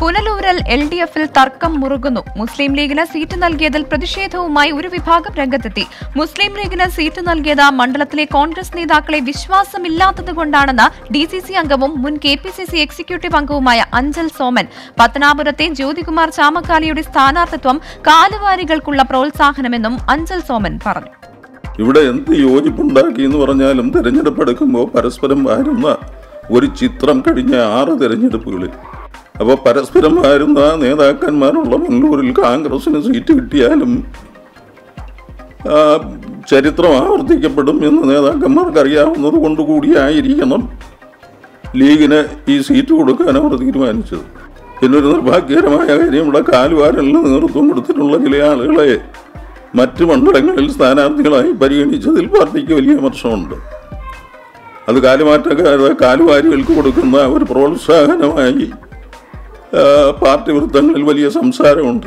പുനലൂരിൽ L D എഫിൽ തർക്കം മുറുകുന്നു മുസ്ലിം ലീഗിന് സീറ്റ് നൽകിയതിൽ പ്രതിഷേധവുമായി ഒരു വിഭാഗം രംഗത്തെത്തി മുസ്ലിം ലീഗിന് സീറ്റ് നൽകിയത് മണ്ഡലത്തിലെ കോൺഗ്രസ് നേതാക്കളെ വിശ്വാസമില്ലാത്തതുകൊണ്ടാണെന്ന് ഡി സി സി അംഗവും മുൻ K P C C executive അംഗവുമായ അഞ്ചൽ സോമൻ പത്തനാപുരത്തെ ജ്യോതികുമാർ ചാമക്കാലിയുടെ സ്ഥാനാർത്ഥിത്വം കാലുവാരികൾക്കുള്ള പ്രോത്സാഹനമെന്നും അഞ്ചൽ സോമൻ പറഞ്ഞു ഇവിടെ എന്ത് യോജിപ്പുണ്ടാക്കി എന്ന് പറഞ്ഞാലും തിരഞ്ഞെടുപ്പ് എടുക്കുമ്പോൾ പരസ്പരം വാരുന്ന ഒരു ചിത്രം കഴിഞ്ഞ ആറ് തിരഞ്ഞെടുപ്പുകളിൽ അപ്പോൾ പരസ്പരം വാരുന്ന നേതാക്കന്മാരുള്ള മംഗളൂരിൽ കോൺഗ്രസിന് സീറ്റ് കിട്ടിയാലും ആ, ചരിത്രം ആവർത്തിക്കപ്പെടും എന്ന് നേതാക്കന്മാർക്ക് അറിയാവുന്നത് കൊണ്ടുകൂടിയായിരിക്കണം ലീഗിന് ഈ സീറ്റ് കൊടുക്കാൻ അവർ തീരുമാനിച്ചത് പിന്നൊരു നിർഭാഗ്യകരമായ കാര്യം ഇവിടെ കാലുവാരലിന് നേതൃത്വം കൊടുത്തിട്ടുള്ള ചില ആളുകളെ മറ്റ് മണ്ഡലങ്ങളിൽ സ്ഥാനാർത്ഥികളായി പരിഗണിച്ചതിൽ പാർട്ടിക്ക് വലിയ വിമർശനമുണ്ട് അത് കാലുമാറ്റക്കാരുടെ കാലുവാരികൾക്ക് കൊടുക്കുന്ന ഒരു പ്രോത്സാഹനമായി ആ, പാർട്ടി വൃത്തങ്ങളിൽ വലിയ സംസാരമുണ്ട്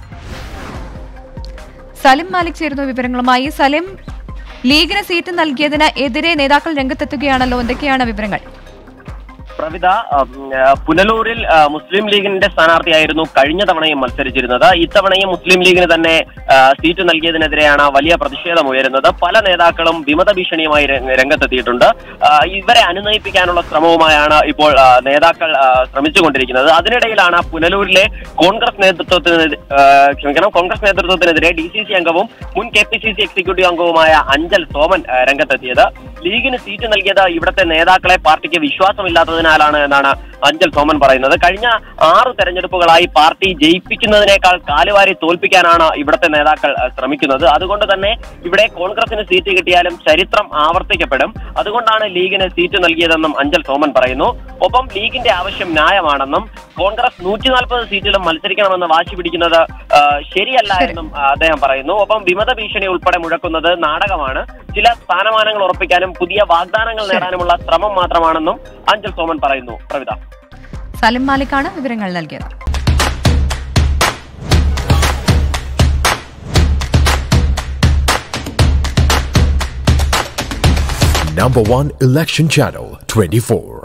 സലിം മാലിക് ചേരുന്ന വിവരങ്ങളുമായി സലിം ലീഗിന് സീറ്റ് നൽകിയതിന് എതിരെ നേതാക്കൾ രംഗത്തെത്തുകയാണല്ലോ എന്തൊക്കെയാണ് വിവരങ്ങൾ പ്രവിത ഉം, ആ, പുനലൂരിൽ ആ, മുസ്ലിം ലീഗിന്റെ സ്ഥാനാർത്ഥിയായിരുന്നു കഴിഞ്ഞ തവണയും മത്സരിച്ചിരുന്നത് ഇത്തവണയും മുസ്ലിം ലീഗിന് തന്നെ ആ, സീറ്റ് നൽകിയതിനെതിരെയാണ് വലിയ പ്രതിഷേധം ഉയരുന്നത് പല നേതാക്കളും വിമത ഭീഷണിയുമായി രംഗ- രംഗത്തെത്തിയിട്ടുണ്ട് ആ, ഇവരെ അനുനയിപ്പിക്കാനുള്ള ശ്രമവുമായാണ് ഇപ്പോൾ ആ, നേതാക്കൾ ആ, ശ്രമിച്ചുകൊണ്ടിരിക്കുന്നത് അതിനിടയിലാണ് പുനലൂരിലെ കോൺഗ്രസ് നേതൃത്വത്തിന് ആ, ക്ഷമിക്കണം കോൺഗ്രസ് നേതൃത്വത്തിനെതിരെ ഡി സി സി അംഗവും മുൻ K P C C executive അംഗവുമായ അഞ്ചൽ സോമൻ ആ, രംഗത്തെത്തിയത് ലീഗിന് സീറ്റ് നൽകിയത് ഇവിടുത്തെ നേതാക്കളെ പാർട്ടിക്ക് വിശ്വാസമില്ലാത്തതിനാലാണ് എന്നാണ് അഞ്ചൽ സോമൻ പറയുന്നത് കഴിഞ്ഞ ആറ് തെരഞ്ഞെടുപ്പുകളായി പാർട്ടി ജയിപ്പിക്കുന്നതിനേക്കാൾ കാലുവാരി തോൽപ്പിക്കാനാണ് ഇവിടുത്തെ നേതാക്കൾ അഹ്, ശ്രമിക്കുന്നത് അതുകൊണ്ട് തന്നെ ഇവിടെ കോൺഗ്രസിന് സീറ്റ് കിട്ടിയാലും ചരിത്രം ആവർത്തിക്കപ്പെടും അതുകൊണ്ടാണ് ലീഗിന് സീറ്റ് നൽകിയതെന്നും അഞ്ചൽ സോമൻ പറയുന്നു ഒപ്പം ലീഗിന്റെ ആവശ്യം ന്യായമാണെന്നും കോൺഗ്രസ് നൂറ്റി നാൽപ്പത് സീറ്റിലും മത്സരിക്കണമെന്ന് വാശി പിടിക്കുന്നത് ആ, ശരിയല്ല എന്നും ആ, അദ്ദേഹം പറയുന്നു ഒപ്പം വിമത ഭീഷണി ഉൾപ്പെടെ മുഴക്കുന്നത് നാടകമാണ് ചില സ്ഥാനമാനങ്ങൾ ഉറപ്പിക്കാനും പുതിയ വാഗ്ദാനങ്ങൾ നേടാനുമുള്ള ശ്രമം മാത്രമാണെന്നും അഞ്ചൽ സോമൻ പറയുന്നു പ്രവിത സലിം മാലിക്കാണ് വിവരങ്ങൾ നൽകിയത് Number one election channel 24.